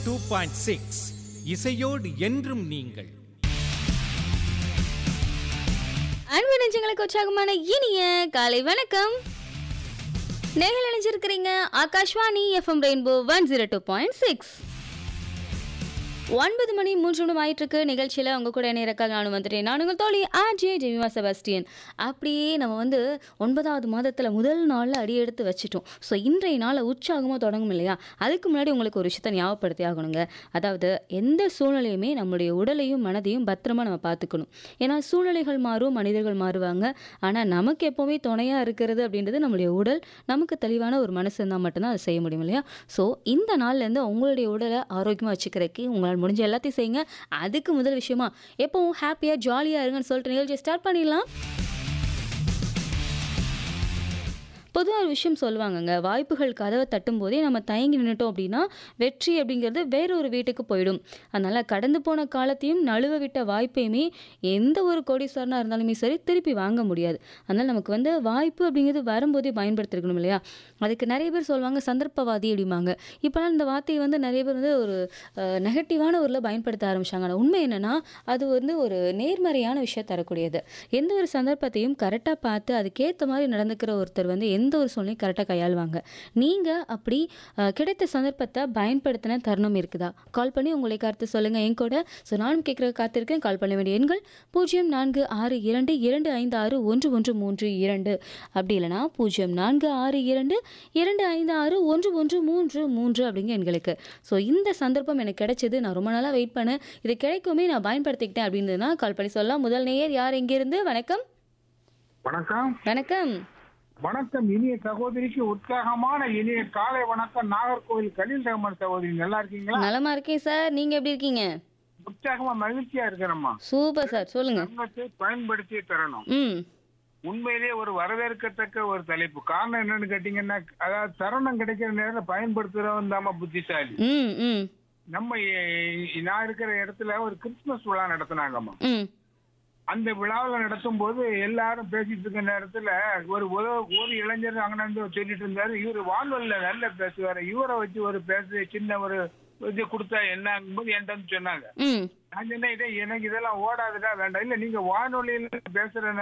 two point six இசையோடு என்றும் நீங்கள் அன்பு நெஞ்சங்களுக்கு உற்சாகமான இனிய காலை வணக்கம் நேரில் நினைச்சிருக்கிறீங்க Akashvani FM rainbow one zero two point six ஒன்பது மணி மூன்று நிமிடம் ஆயிட்டு இருக்கு நிகழ்ச்சியில் உங்க கூட நேரக்காக நானும் வந்துட்டேன் நான் உங்கள் தோழி ஆர்ஜே ஜெமிமா செபாஸ்டியன் அப்படியே நம்ம வந்து ஒன்பதாவது மாதத்தில் முதல் நாளில் அடி எடுத்து வச்சிட்டோம் ஸோ இன்றைய நாளை உற்சாகமாக தொடங்கும் இல்லையா அதுக்கு முன்னாடி உங்களுக்கு ஒரு விஷயத்தை ஞாபகப்படுத்தி ஆகணுங்க அதாவது எந்த சூழ்நிலையுமே நம்மளுடைய உடலையும் மனதையும் பத்திரமா நம்ம பார்த்துக்கணும் ஏன்னா சூழ்நிலைகள் மாறும் மனிதர்கள் மாறுவாங்க ஆனால் நமக்கு எப்போவுமே துணையாக இருக்கிறது அப்படின்றது நம்மளுடைய உடல் நமக்கு தெளிவான ஒரு மனசு இருந்தால் மட்டும்தான் அதை செய்ய முடியும் இல்லையா ஸோ இந்த நாள்லேருந்து உங்களுடைய உடலை ஆரோக்கியமாக வச்சுக்கிறதுக்கு உங்களால் முடிஞ்ச எல்லாத்தையும் செய்யுங்க அதுக்கு முதல் விஷயமா எப்பவும் ஹாப்பியாக ஜாலியாக இருங்கன்னு சொல்லிட்டு நிகழ்ச்சியை ஸ்டார்ட் பண்ணிடலாம் பொதுவாக ஒரு விஷயம் சொல்லுவாங்கங்க வாய்ப்புகள் கதவை தட்டும் போதே நம்ம தயங்கி நின்றுட்டோம் அப்படின்னா வெற்றி அப்படிங்கிறது வேற ஒரு வீட்டுக்கு போயிடும் அதனால் கடந்து போன காலத்தையும் நழுவ விட்ட வாய்ப்பையுமே எந்த ஒரு கோடீஸ்வரனாக இருந்தாலுமே சரி திருப்பி வாங்க முடியாது அதனால் நமக்கு வந்து வாய்ப்பு அப்படிங்கிறது வரும்போதே பயன்படுத்திருக்கணும் இல்லையா அதுக்கு நிறைய பேர் சொல்லுவாங்க சந்தர்ப்பவாதி அப்படிம்பாங்க இப்போலாம் இந்த வார்த்தையை வந்து நிறைய பேர் வந்து ஒரு நெகட்டிவான ஊரில் பயன்படுத்த ஆரம்பிச்சாங்க ஆனால் உண்மை என்னென்னா அது வந்து ஒரு நேர்மறையான விஷயம் தரக்கூடியது எந்த ஒரு சந்தர்ப்பத்தையும் கரெக்டாக பார்த்து அதுக்கேற்ற மாதிரி நடந்துக்கிற ஒருத்தர் வந்து எந்த ஒரு சூழ்நிலையும் கரெக்டாக கையாளுவாங்க நீங்கள் அப்படி அஹ், கிடைத்த சந்தர்ப்பத்தை பயன்படுத்தின தருணம் இருக்குதா கால் பண்ணி உங்களை கருத்து சொல்லுங்கள் என் கூட ஸோ நானும் கேட்குற காத்திருக்கேன் கால் பண்ண வேண்டிய எண்கள் பூஜ்ஜியம் நான்கு ஆறு இரண்டு இரண்டு ஐந்து ஆறு ஒன்று ஒன்று மூன்று இரண்டு அப்படி இல்லைனா பூஜ்ஜியம் நான்கு ஆறு இரண்டு இரண்டு ஐந்து ஆறு ஒன்று ஒன்று மூன்று மூன்று அப்படிங்க எண்களுக்கு ஸோ இந்த சந்தர்ப்பம் எனக்கு கிடைச்சது நான் ரொம்ப நாளாக வெயிட் பண்ணேன் இது கிடைக்குமே நான் பயன்படுத்திக்கிட்டேன் அப்படின்றதுனா கால் பண்ணி சொல்லலாம் முதல் நேயர் யார் எங்கேருந்து வணக்கம் வணக்கம் வணக்கம் வணக்கம் இனிய சகோதரிக்கு உற்சாகமான இனிய காலை வணக்கம் நாகர்கோவில் கலில் ரஹ்மான் சகோதரி நல்லா இருக்கீங்களா நலமா இருக்கேன் சார் நீங்க எப்படி இருக்கீங்க உற்சாகமா மகிழ்ச்சியா இருக்கிறோம்மா சூப்பர் சார் சொல்லுங்க தங்கத்தை பயன்படுத்தி தரணும் ம் உண்மையிலேயே ஒரு வரவேற்கத்தக்க ஒரு தலைப்பு காரணம் என்னன்னு கேட்டீங்கன்னா அதாவது தருணம் கிடைக்கிற நேரத்துல பயன்படுத்துறவன் தாம புத்திசாலி ம் ம் நம்ம எ- நான் இருக்கிற இடத்துல ஒரு கிறிஸ்துமஸ் விழா நடத்தினாங்கம்மா ம் அந்த விழாவில் நடத்தும் போது எல்லாரும் பேசிட்டு இருக்க நேரத்துல ஒரு உத- ஒரு இளைஞர் அங்க இருந்து சொல்லிட்டு இருந்தாரு இவரு வானொலியில நல்ல பேசுவாரு இவரை வச்சு ஒரு பேச சின்ன ஒரு இது கொடுத்தா என்னங்கும்போது என்கிட்ட வந்து சொன்னாங்க ம் நான் சொன்னேன் "இதே எனக்கு இதெல்லாம் ஓடாதுடா வேண்டாம் இல்ல நீங்க வானொலியில பேசுற